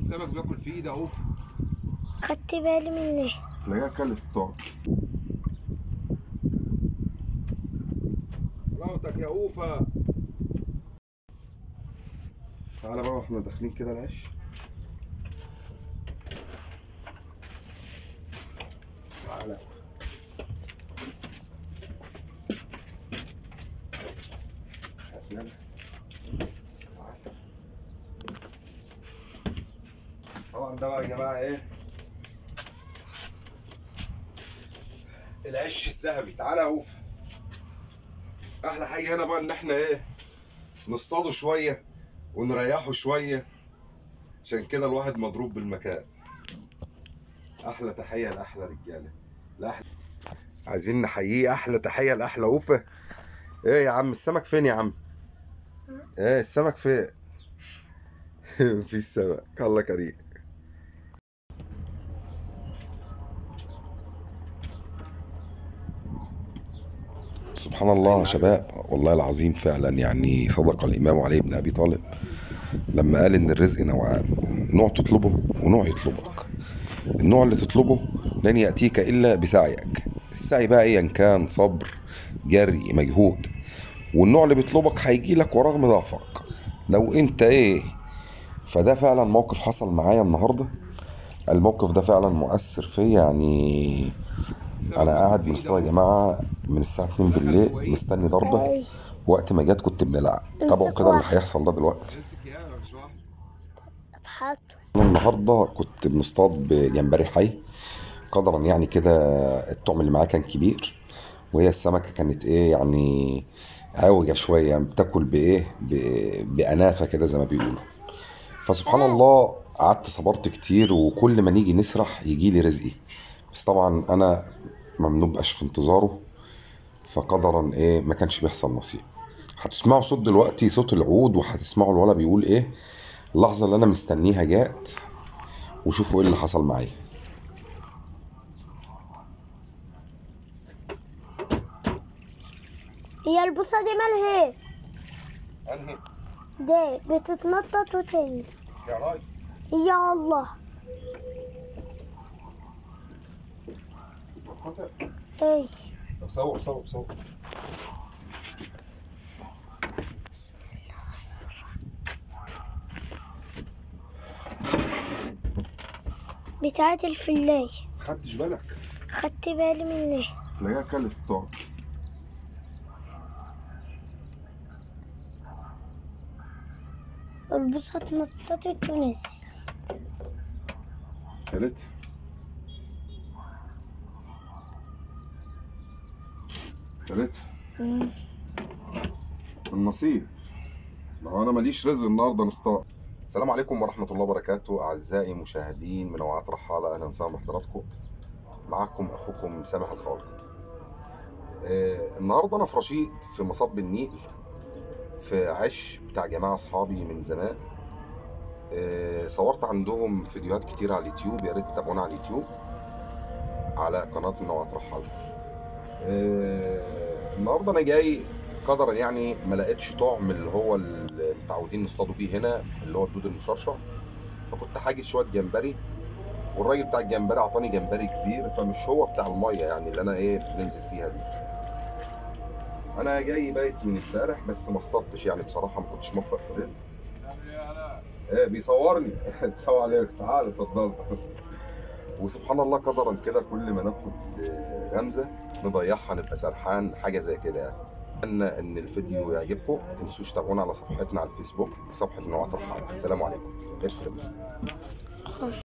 السمك بياكل في ايده اوف خدت بالي منه تلاقيها كلت الطعم حلاوتك يا اوفا تعالى بقى واحنا داخلين كده العش تعالى هات يلا. تعالى. طبعا ده بقى يا جماعه ايه العش الذهبي تعالى يا اوفا احلى حاجه هنا بقى ان احنا ايه نصطاده شويه ونريحه شويه عشان كده الواحد مضروب بالمكان احلى تحيه لاحلى رجاله لاحلى عايزين نحييه احلى تحيه لاحلى اوفا ايه يا عم السمك فين يا عم ايه السمك فين في السمك الله كريم سبحان الله يا شباب والله العظيم فعلا يعني صدق الإمام علي بن أبي طالب لما قال إن الرزق نوعان نوع تطلبه ونوع يطلبك النوع اللي تطلبه لن يأتيك إلا بسعيك السعي بقى أيا كان صبر جري مجهود والنوع اللي بيطلبك هيجي لك ورغم ضعفك لو انت ايه فده فعلا موقف حصل معايا النهارده الموقف ده فعلا مؤثر فيا يعني انا قاعد من الصلاه يا جماعه من الساعه 2 بالليل مستني ضربه أي. وقت ما جت كنت بنلعب تابعوا كده اللي هيحصل ده دلوقتي امسك يا مش واحد اتحط انا النهارده كنت بنصطاد بجمبري حي قدرا يعني كده الطعم اللي معاه كان كبير وهي السمكه كانت ايه يعني عوجه شويه بتاكل بايه ب- بانافه كده زي ما بيقولوا فسبحان الله قعدت صبرت كتير وكل ما نيجي نسرح يجي لي رزقي بس طبعا انا ما بنبقاش في انتظاره فقدرا ايه ما كانش بيحصل نصيب هتسمعوا صوت دلوقتي صوت العود وهتسمعوا الولا بيقول ايه اللحظة اللي أنا مستنيها جات وشوفوا إيه اللي حصل معايا هي البوصة دي مالها ايه؟ انهي دي بتتنطط وتنزل يا راي يا الله اي طب صور صور صور بتاعت الفلاي خدتش بالك خدت بالي منه تلاقيها كلت الطعم البوصة اتنططت ونزل كلت كلت مم. النصيب ما هو انا ماليش رزق النهارده نصطاد السلام عليكم ورحمه الله وبركاته اعزائي مشاهدين منوعات رحاله اهلا وسهلا بحضراتكم معكم اخوكم سامح الخالق آه النهارده انا في رشيد في مصب النيل في عش بتاع جماعه اصحابي من زمان آه صورت عندهم فيديوهات كتير على اليوتيوب يا ريت تتابعونا على اليوتيوب على قناه منوعات رحاله آه، النهارده انا جاي قدرا يعني ما لقيتش طعم اللي هو اللي متعودين نصطادوا فيه هنا اللي هو الدود المشرشر فكنت حاجز شويه جمبري والراجل بتاع الجمبري اعطاني جمبري كبير فمش هو بتاع الميه يعني اللي انا ايه بننزل فيها دي انا جاي بايت من امبارح بس ما اصطادتش يعني بصراحه ما كنتش موفق في الرزق ايه بيصورني تصور عليك تعال اتفضل وسبحان الله قدرا كده كل ما ناخد آه، غمزه نضيعها نبقى سرحان حاجه زي كده يعني اتمنى ان الفيديو يعجبكم ما تنسوش تتابعونا على صفحتنا على الفيسبوك صفحه نوعات الحلقه السلام عليكم اقفل